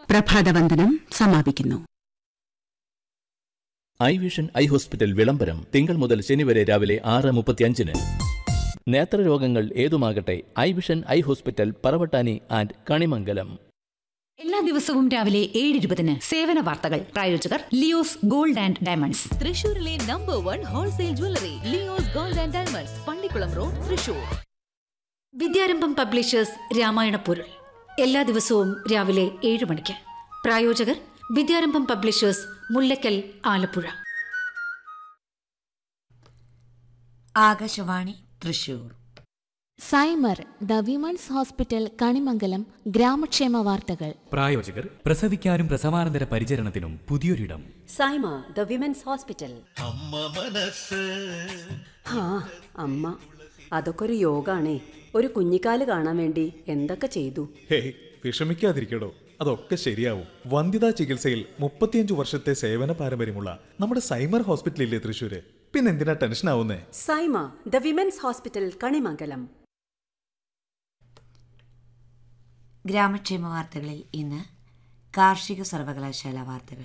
പ്രഭാതവന്ദനം സമാപിക്കുന്നു I vision eye hospital വിളംബരം തിങ്കൾ മുതൽ ശനി വരെ രാവിലെ ആറ് മുപ്പത്തിയഞ്ചിന് നേത്രരോഗങ്ങൾ ഏതുമാകട്ടെ eye vision eye hospital Paravattani and Kanimangalam എല്ലാ ദിവസവും രാവിലെ ഏഴ് ഇരുപതിന് സേവന വാർത്തകൾ പ്രായോജകർ ലിയോസ് ഗോൾഡ് ആൻഡ് ഡയമണ്ട്സ് തൃശൂരിലെ number one wholesale jewellery Leo's gold and diamonds Pallikkulam road Thrissur Vidyarambham publishers Ramayana പൊരുൾ എല്ലാ ദിവസവും രാവിലെ ഏഴ് മണിക്ക് പ്രായോജകർ Vidyarambham publishers Mullakkal Alappuzha Akashvani Thrissur Saima the women's hospital Kanimangalam ഗ്രാമക്ഷേമ വാർത്തകൾ പ്രായോജകർ പ്രസവിക്കാനും പ്രസവാനന്തര പരിചരണത്തിനും പുതിയൊരിടം സൈമ ദ വിമൻസ് ഹോസ്പിറ്റൽ ആ അമ്മ അതൊക്കെ ഒരു യോഗാണേ ഒരു കുഞ്ഞിക്കാല് കാണാൻ വേണ്ടി എന്തൊക്കെ ചെയ്തു ഹേയ് വിഷമിക്കാതിരിക്കടോ അതൊക്കെ ശരിയാവും വന്ധ്യതാ ചികിത്സയിൽ മുപ്പത്തിയഞ്ചു വർഷത്തെ സേവന പാരമ്പര്യമുള്ള നമ്മുടെ സൈമർ ഹോസ്പിറ്റലില്ലേ തൃശ്ശൂര് പിന്നെന്തിനാ ടെൻഷൻ ആവുന്നേ Saima the women's hospital Kanimangalam ഗ്രാമക്ഷേമ വാർത്തകളിൽ ഇന്ന് കാർഷിക സർവകലാശാല വാർത്തകൾ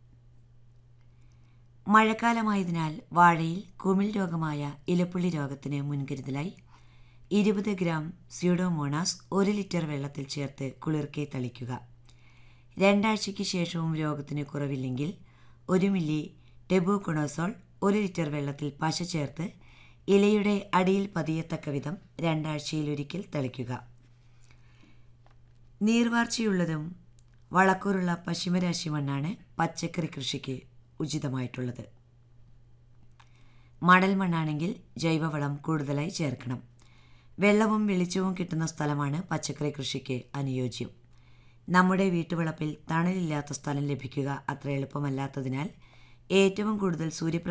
മഴക്കാലമായതിനാൽ വാഴയിൽ കുമിൾ രോഗമായ ഇലപ്പുള്ളി രോഗത്തിന് മുൻകരുതലായി ഇരുപത് ഗ്രാം സ്യൂഡോമോണാസ് ഒരു ലിറ്റർ വെള്ളത്തിൽ ചേർത്ത് കുളിർക്കെ തളിക്കുക രണ്ടാഴ്ചയ്ക്ക് ശേഷവും രോഗത്തിന് കുറവില്ലെങ്കിൽ ഒരു മില്ലി ടെബുകൊണോസോൾ ഒരു ലിറ്റർ വെള്ളത്തിൽ പശ ചേർത്ത് ഇലയുടെ അടിയിൽ പതിയത്തക്ക വിധം രണ്ടാഴ്ചയിലൊരിക്കൽ തളിക്കുക നീർവാർച്ചയുള്ളതും വളക്കൂറുള്ള പശ്ചിമരാശി മണ്ണാണ് പച്ചക്കറി കൃഷിക്ക് ഉചിതമായിട്ടുള്ളത് മണൽ മണ്ണാണെങ്കിൽ ജൈവവളം കൂടുതലായി ചേർക്കണം വെള്ളവും വെളിച്ചവും കിട്ടുന്ന സ്ഥലമാണ് പച്ചക്കറി കൃഷിക്ക് അനുയോജ്യം നമ്മുടെ വീട്ടുവളപ്പിൽ തണലില്ലാത്ത സ്ഥലം ലഭിക്കുക അത്ര എളുപ്പമല്ലാത്തതിനാൽ ഏറ്റവും കൂടുതൽ സൂര്യപ്രകാശം